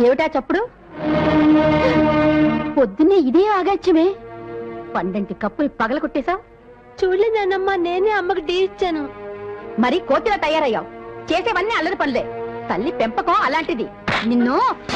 ఏమిటా చప్పుడు పొద్దున్నే ఇదే ఆగాచ్యమే పండంటి కప్పులు పగల కొట్టేశావు చూడలేదన్నమ్మా నేనే అమ్మకి టీ ఇచ్చాను మరి కోతిలా తయారయ్యావు చేసేవన్నీ అల్లరి పనులే తల్లి పెంపకం అలాంటిది నిన్ను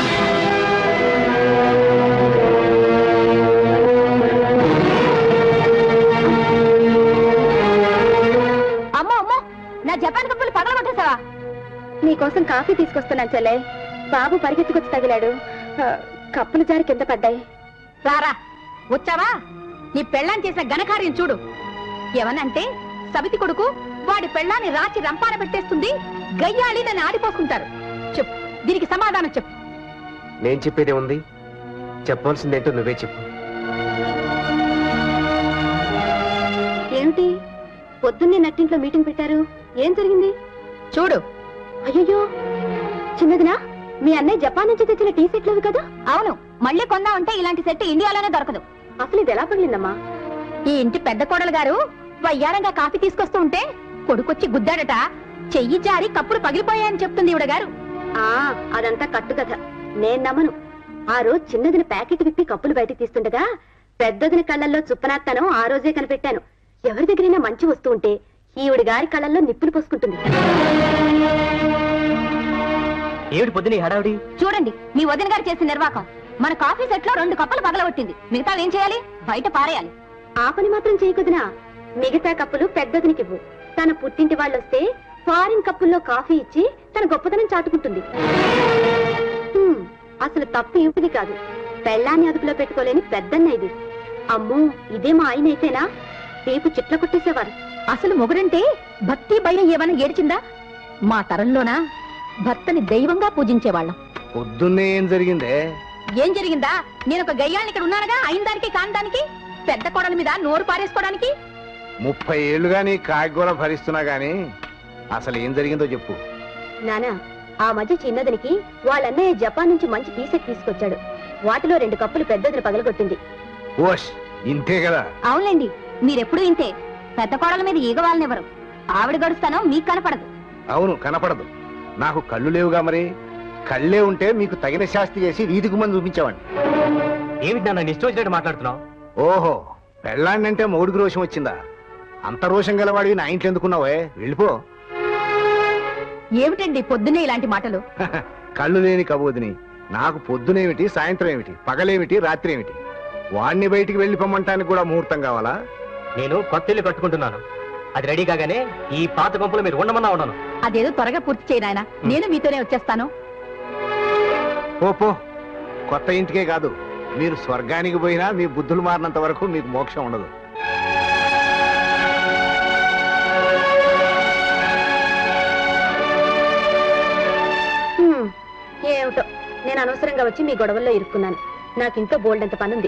అమ్మో అమ్మో నా జపాన్ కప్పులు పగల కొట్టేశావా నీకోసం కాఫీ తీసుకొస్తున్నాను చెల్లె బాబు పరిగెత్తుకొచ్చి తగిలాడు ఆ, కప్పులు జారి కింద పడ్డాయి రారా వచ్చావా నీ పెళ్ళాన్ని చేసిన ఘనకార్యం చూడు ఏమనంటే సబితి కొడుకు వాడి పెళ్ళాన్ని రాచి రంపాన పెట్టేస్తుంది గయ్యాళి నన్ను ఆడిపోసుకుంటారు చెప్పు దీనికి సమాధానం చెప్పు నేను చెప్పేదే ఉంది చెప్పవలసిందేంటో నువ్వే చెప్పు ఏమిటి పొద్దున్నే నట్టింట్లో మీటింగ్ పెట్టారు ఏం జరిగింది చూడు అయ్యో చిన్నదినా మీ అన్నయ్య జపాన్ నుంచి తెచ్చిన టీ సెట్లు అవి కదా అవును మళ్ళీ కొందామంటే ఇలాంటి సెట్ ఇండియాలోనే దొరకదు అసలు ఇది ఎలా పగిలిందమ్మా ఈ ఇంటి పెద్ద కోడలు గారు వయ్యారంగా కాఫీ తీసుకొస్తూ ఉంటే కొడుకొచ్చి గుద్దాడట చెయ్యి జారి కప్పులు పగిలిపోయాయని చెప్తుంది ఈవిడ గారు ఆ అదంతా కట్టు కథ నేను నమ్మను ఆ రోజు చిన్నదిన ప్యాకెట్ విప్పి కప్పులు బయటికి తీస్తుండగా పెద్దదిన కళ్ళల్లో చుప్పనాత్తనం ఆ రోజే కనిపెట్టాను ఎవరి దగ్గరైనా మంచి వస్తూ ఉంటే ఈవిడి గారి కళ్ళల్లో నిప్పులు పోసుకుంటుంది ఏమిటి పొద్దున ఈ హడావిడి చూడండి మీ వదిన గారు చేసిన నిర్వాకం మన కాఫీ సెట్ లో రెండు కప్పులు పగలగొట్టింది మిగతా ఏం చేయాలి బయట పారేయాలి ఆ పని మాత్రం చేయకుదినా మిగతా కప్పులు పెద్దదినికివ్వు తన పుట్టింటి వాళ్ళొస్తే ఫారిన్ కప్పుల్లో కాఫీ ఇచ్చి తన గొప్పతనం చాటుకుంటుంది హ్మ్, అసలు తప్పు ఇవిది కాదు పెళ్ళాన్ని అదుపులో పెట్టుకోలేని పెద్దన్న ఇది అమ్మో ఇదే మా ఆయన అయితేనా రేపు చిట్ల కొట్టేసేవారు అసలు మొగుడంటే భక్తి భయం ఏమైనా ఏడిచిందా మా తరంలోనా భర్తని దైవంగా పూజించేవాళ్ళం పొద్దున్నే ఏం జరిగిందే ఏం జరిగిందా నేను ఒక గయ్యాన్ని ఇక్కడ ఉన్నానుగా అయిన దానికి కాని దానికి పెద్ద కోడల మీద నోరు పారేసుకోవడానికి ముప్పై ఏళ్లుగా నీ కాయగూర భరిస్తున్నా గాని అసలు ఏం జరిగిందో చెప్పు నానా ఆ మధ్య చిన్నదనికి వాళ్ళన్నయ్య జపాన్ నుంచి మంచి టీషర్ట్ తీసుకొచ్చాడు వాటిలో రెండు కప్పులు పెద్దదిని పగలగొట్టింది ఓష్ ఇంతే కదా అవునులేండి మీరెప్పుడు ఇంతే పెద్ద కోడల మీద ఈగ వాళ్ళనివ్వరు ఆవిడ గడుస్తానో మీకు కనపడదు అవును కనపడదు నాకు కళ్ళు లేవుగా మరి కళ్ళే ఉంటే మీకు తగిన శాస్తి చేసి వీధికి మంది చూపించావండి ఏమిటి నన్ను ఇష్టం వచ్చినట్టు మాట్లాడుతున్నావు ఓహో పెళ్ళాండంటే మౌడికి రోషం వచ్చిందా అంత రోషం గలవాడివి నా ఇంట్లో ఎందుకున్నావే వెళ్ళిపో ఏమిటండి పొద్దున్నే ఇలాంటి మాటలు కళ్ళు లేని కబోదిని నాకు పొద్దునేమిటి సాయంత్రం ఏమిటి పగలేమిటి రాత్రి ఏమిటి వాణ్ణి బయటికి వెళ్ళి పొమ్మంటానికి కూడా ముహూర్తం కావాలా నేను కొత్త ఇల్లు కట్టుకుంటున్నాను అది రెడీ కాగానే ఈ పాత గుంపులో మీరు ఉండమన్నా ఉండను అదేదో త్వరగా పూర్తి చేయనాయన నేను మీతోనే వచ్చేస్తాను పో పో కొత్త ఇంటికే కాదు మీరు స్వర్గానికి పోయినా మీ బుద్ధులు మారినంత వరకు మీకు మోక్షం ఉండదు హ్మ్, ఏమిటో నేను అనవసరంగా వచ్చి మీ గొడవల్లో ఇరుక్కున్నాను నాకు ఇంట్లో బోల్డంత పనుంది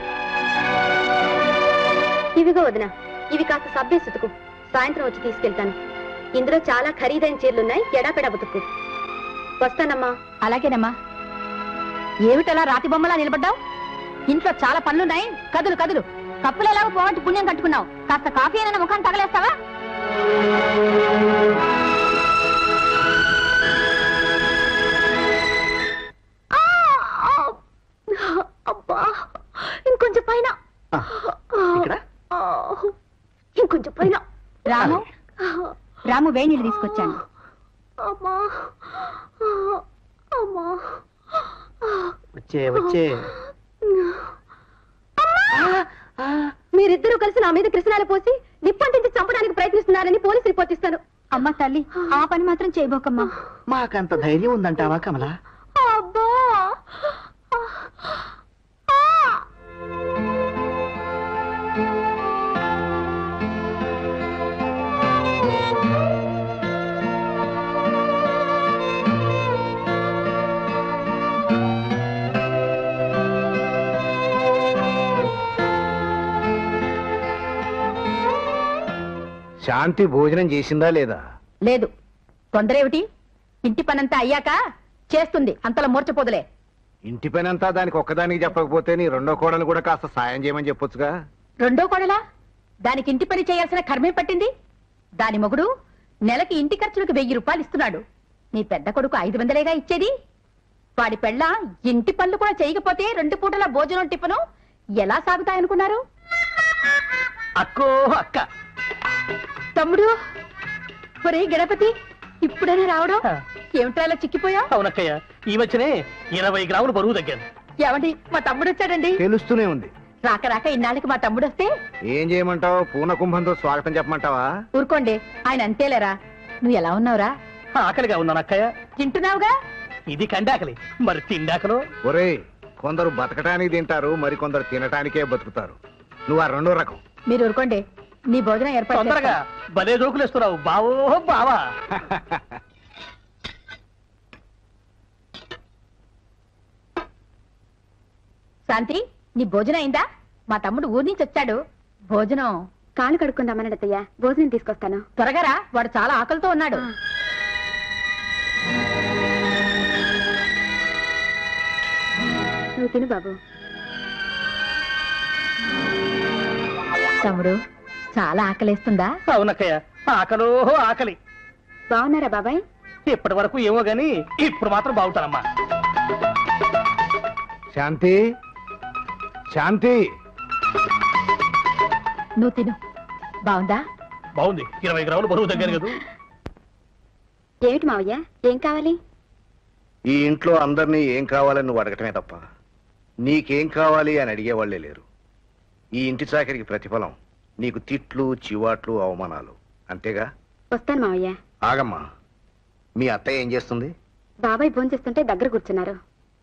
ఇవిగో వదిన ఇవి కాస్త సబ్బే సుతుకు సాయంత్రం వచ్చి తీసుకెళ్తాను ఇందులో చాలా ఖరీదైన చీరలున్నాయి ఎడాపెడా బతుకు వస్తానమ్మా అలాగేనమ్మా ఏమిటలా రాతి బొమ్మలా నిలబడ్డావు ఇంట్లో చాలా పనులున్నాయి కదులు కదులు కప్పులు ఎలాగో పోగొట్టి పుణ్యం కట్టుకున్నావు కాస్త కాఫీ అయినా ముఖాన్ని తగలేస్తావా అబ్బా ఇంకొంచెం పైన ఇక్కడ? ఇంకొంచెం పైన రాము రాము వేడి నీళ్ళు తీసుకొచ్చాను అమ్మా అమ్మా వచ్చే వచ్చే మీరిద్దరూ కలిసి నా మీద కృష్ణాలు పోసి నిప్పంటించి చంపడానికి ప్రయత్నిస్తున్నారని పోలీసు రిపోర్ట్ ఇస్తాను అమ్మ తల్లి ఆ పని మాత్రం చేయబోకమ్మా మాకంత ధైర్యం ఉందంటావా కమలా అబ్బా శాంతి భోజనం చేసిందా లేదా లేదు తొందర ఏమిటి ఇంటి పనంతా అయ్యాక చేస్తుంది అంతలో మూర్చపోదులే ఇంటి పనంతా దానికి ఒక్కదానికి చెప్పకపోతే నీ రెండో కోడలు కూడా కాస్త సాయం చేయమని చెప్పొచ్చుగా రెండో కోడలా దానికి ఇంటి పని చేయాల్సిన కర్మే పట్టింది దాని మొగుడు నెలకి ఇంటి ఖర్చులకు వెయ్యి రూపాయలు ఇస్తున్నాడు నీ పెద్ద కొడుకు ఐదు వందలేగా ఇచ్చేది వాడి పెళ్ళ ఇంటి పనులు కూడా చేయకపోతే రెండు పూటల భోజనం టిఫను ఎలా సాగుతాయనుకున్నారు అక్కో అక్క తమ్ముడు ఒరే గణపతి ఇప్పుడైనా రావడం ఏమిటా ఇలా చిక్కిపోయా అవునక్కయ్య ఈ మధ్యనే ఇరవై గ్రాములు బరువు తగ్గాను ఏమండి మా తమ్ముడు వచ్చాడండి తెలుస్తూనే ఉంది రాక రాక ఇన్నాళ్ళకి మా తమ్ముడు వస్తే ఏం చేయమంటావు పూన కుంభంతో స్వాగతం చెప్పమంటావా ఊరుకోండి ఆయన అంతేలేరా నువ్వు ఎలా ఉన్నావురా ఆకలిగా ఉన్నాను అక్కయ్య తింటున్నావుగా ఇది కండాకలి మరి తిండాకలు ఒరేయ్ కొందరు బతకటానికి తింటారు మరి కొందరు తినటానికే బతుకుతారు నువ్వు ఆ రెండో రకం మీరు ఊరుకోండి నీ భోజనం ఏర్పాటు తొందరగా చేస్తాను. భలే జోకులు ఇస్తున్నావు బావో బావా శాంతి నీ భోజనం అయిందా మా తమ్ముడు ఊరి నుంచి వచ్చాడు భోజనం కాళ్ళు కడుక్కొని రమ్మన్నాడు అత్తయ్య భోజనం తీసుకొస్తాను త్వరగా రా వాడు చాలా ఆకలితో ఉన్నాడు ఆ. నువ్వు తిను బాబు తమ్ముడు చాలా ఆకలేస్తుందా అవునక్కయ్య ఆకలో ఆకలి బాగున్నారా బాబాయ్ ఇప్పటి వరకు ఏమో గాని ఇప్పుడు మాత్రం బాగుంటానమ్మా శాంతి శాంతి నువ్వు తిను బాగుందా బాగుంది ఇరవై గ్రాములు బరువు తగ్గాను కదా ఏమిటి మావయ్య ఏం కావాలి ఈ ఇంట్లో అందరినీ ఏం కావాలని నువ్వు అడగటమే తప్ప నీకేం కావాలి అని అడిగేవాళ్లే లేరు ఈ ఇంటి చాకరికి ప్రతిఫలం నీకు తిట్లు చివాట్లు అవమానాలు అంతేగా వస్తాను మావయ్య ఆగమ్మా మీ అత్తయ్య ఏం చేస్తుంది బాబాయ్ భోంచేస్తుంటే దగ్గర కూర్చున్నారు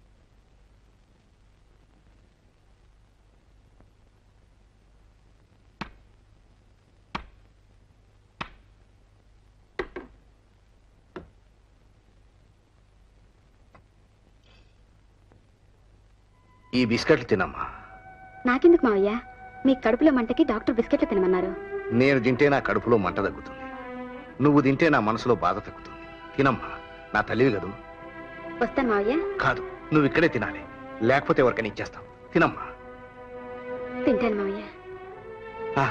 ఈ బిస్కెట్లు తినమ్మా నాకెందుకు మావయ్య మీ కడుపులో మంటకి డాక్టర్ బిస్కెట్లు తినమన్నారు నేను తింటే నా కడుపులో మంట తగ్గుతుంది నువ్వు తింటే నా మనసులో బాధ తగ్గుతుంది తినమ్మా నా తల్లివి కదూ వస్తాను మావయ్య కాదు నువ్వు ఇక్కడే తినాలి లేకపోతే ఎవరికైనా ఇచ్చేస్తాం తినమ్మా తింటాను మావయ్య ఆ.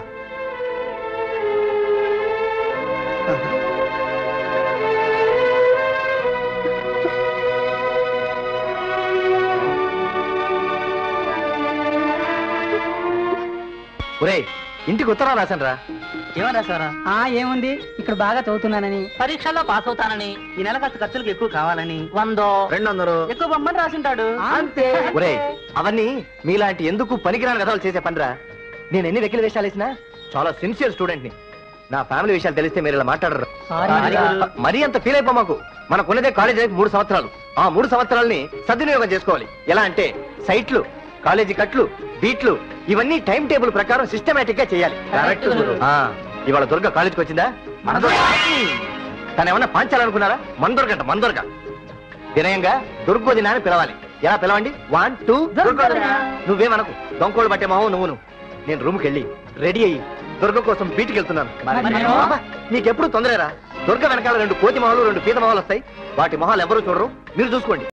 ఒరేయ్ ఇంటికి ఉత్తరం రాశాను రా ఏమని రాశారా ఆ ఏముంది ఇక్కడ బాగా చదువుతున్నానని పరీక్షల్లో పాస్ అవుతానని ఈ నెల ఖర్చు ఖర్చులకు ఎక్కువ కావాలని వందో రెండు వందలు ఎక్కువ బొమ్మని రాసింటాడు అంతే ఒరే అవన్నీ మీలాంటి ఎందుకు పనికిరాని కథలు చేసే పనిరా నేను ఎన్ని వెకిలి వేషాలు వేసినా చాలా సిన్సియర్ స్టూడెంట్ ని నా ఫ్యామిలీ విషయాలు తెలిస్తే మీరు ఇలా మాట్లాడరు Sorry, గురు. మరీ అంత ఫీల్ అయిపో మాకు మనకున్నదే కాలేజ్ లైఫ్ మూడు సంవత్సరాలు ఆ మూడు సంవత్సరాలని సద్వినియోగం చేసుకోవాలి ఎలా అంటే సైట్లు కాలేజీ కట్లు బీట్లు ఇవన్నీ టైం టేబుల్ ప్రకారం సిస్టమేటిక్ గా చేయాలి Correct, గురు. ఆ, ఇవాళ దుర్గ కాలేజీకి వచ్చిందా మన దుర్గ తను ఏమన్నా పాంచాలనుకున్నారా మన దుర్గంట మన దుర్గ వినయంగా దుర్గోదిన అని పిలవాలి ఎలా పిలవండి వన్ టూ దుర్గోదిన. నువ్వేమనకు దొంకోడు పట్టే మొహం నువ్వును నేను రూమ్కి వెళ్ళి రెడీ అయ్యి దుర్గ కోసం బీట్కి వెళ్తున్నాను మరి నేను? అబ్బా, నీకెప్పుడు తొందరరా దుర్గ వెనకాల రెండు కోతి మొహాలు రెండు పీత మొహాలు వస్తాయి వాటి మొహాలు ఎవరు చూడరు మీరు చూసుకోండి